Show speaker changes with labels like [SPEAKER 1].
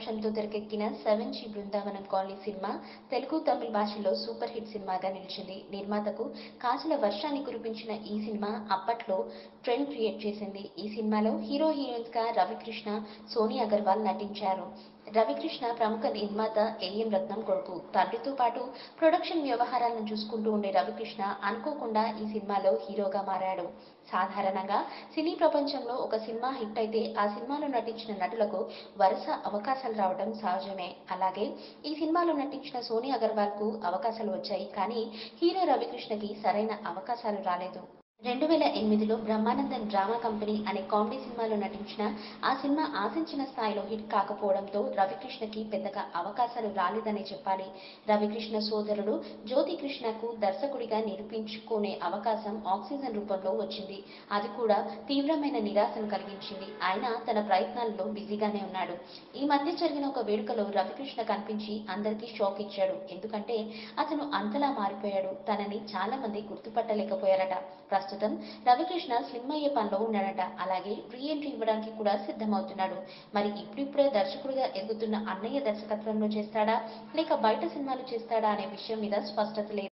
[SPEAKER 1] ప్రొడక్షన్తో తెరకెక్కిన seven G Brindavanam colony cinema Telugu Tamil భాషల్లో super hit సినిమాగా నిలిచింది నిర్మాతకు కాసుల వర్షాన్ని కురిపించిన ఈ సినిమా అప్పట్లో ట్రెండ్ క్రియేట్ చేసింది ఈ సినిమాలో హీరో హీరోయిన్స్ గా రవికృష్ణ సోనీ అగర్వాల్ నటించారు రవికృష్ణ ప్రముఖ నిర్మాత ఏఎం రత్నం కొడుకు తండ్రితో పాటు ప్రొడక్షన్ వ్యవహారాలను చూసుకుంటూ ఉండే రవికృష్ణ అనుకోకుండా ఈ సినిమాలో హీరోగా మారాడు సాధారణంగా సినీ ప్రపంచంలో ఒక సినిమా హిట్ అయితే ఆ సినిమాలో నటించిన నటులకు వరుస అవకాశాలు రావడం సహజమే అలాగే ఈ సినిమాలో నటించిన సోనీ అగర్వాల్ కు అవకాశాలు వచ్చాయి కానీ హీరో రవికృష్ణకి సరైన అవకాశాలు రాలేదు రెండు వేల ఎనిమిదిలో బ్రహ్మానందన్ డ్రామా కంపెనీ అనే కామెడీ సినిమాలో నటించిన ఆ సినిమా ఆశించిన స్థాయిలో హిట్ కాకపోవడంతో రవికృష్ణకి పెద్దగా అవకాశాలు రాలేదనే చెప్పాలి రవికృష్ణ సోదరుడు జ్యోతి కృష్ణకు దర్శకుడిగా నిరూపించుకునే అవకాశం ఆక్సిజన్ రూపంలో వచ్చింది అది కూడా తీవ్రమైన నిరాశను కలిగించింది ఆయన తన ప్రయత్నాల్లో బిజీగానే ఉన్నాడు ఈ మధ్య జరిగిన ఒక వేడుకలో రవికృష్ణ కనిపించి అందరికీ షాక్ ఇచ్చాడు ఎందుకంటే అతను అంతలా మారిపోయాడు తనని చాలా మంది గుర్తుపట్టలేకపోయారట ప్రస్తుతం రవికృష్ణ స్లిమ్ అయ్యే పనిలో ఉన్నాడట అలాగే రీ ఎంట్రీ ఇవ్వడానికి కూడా సిద్ధమవుతున్నాడు మరి ఇప్పుడిప్పుడే దర్శకుడిగా ఎదుగుతున్న అన్నయ్య దర్శకత్వంలో చేస్తాడా లేక బయట సినిమాలు చేస్తాడా అనే విషయం మీద స్పష్టత లేదు